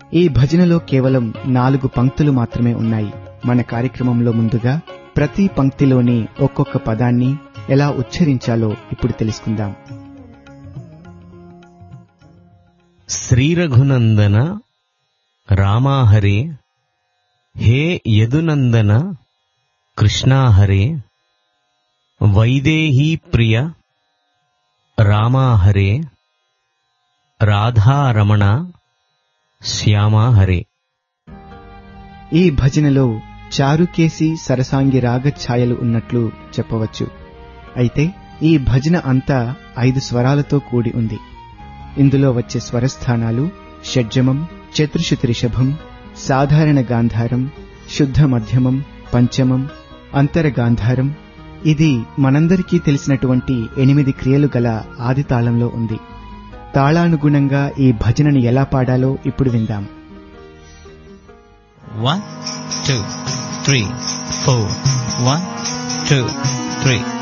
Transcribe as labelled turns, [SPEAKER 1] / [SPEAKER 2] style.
[SPEAKER 1] ఈ భజనలో కేవలం నాలుగు పంక్తులు మాత్రమే ఉన్నాయి మన కార్యక్రమంలో ముందుగా ప్రతి పంక్తిలోని ఒక్కొక్క పదాన్ని ఎలా ఉచ్చరించాలో ఇప్పుడు తెలుసుకుందాం
[SPEAKER 2] శ్రీరఘునందన రామాహరే హే యదునందన కృష్ణాహరే వైదేహీ ప్రియ రామాహరే రాధారమణ శ్యామాహరే
[SPEAKER 1] ఈ భజనలో చారుకేసి సరసాంగి రాగ ఛాయలు ఉన్నట్లు చెప్పవచ్చు అయితే ఈ భజన అంతా ఐదు స్వరాలతో కూడి ఉంది ఇందులో వచ్చే స్వరస్థానాలు షడ్జమం చతుర్శుతి రిషభం సాధారణ గాంధారం శుద్ధ మధ్యమం పంచమం అంతర గాంధారం ఇది మనందరికీ తెలిసినటువంటి ఎనిమిది క్రియలు గల ఆది తాళంలో ఉంది తాళానుగుణంగా ఈ భజనని ఎలా పాడాలో ఇప్పుడు విందాం
[SPEAKER 3] One, two, three, four. One, two, three.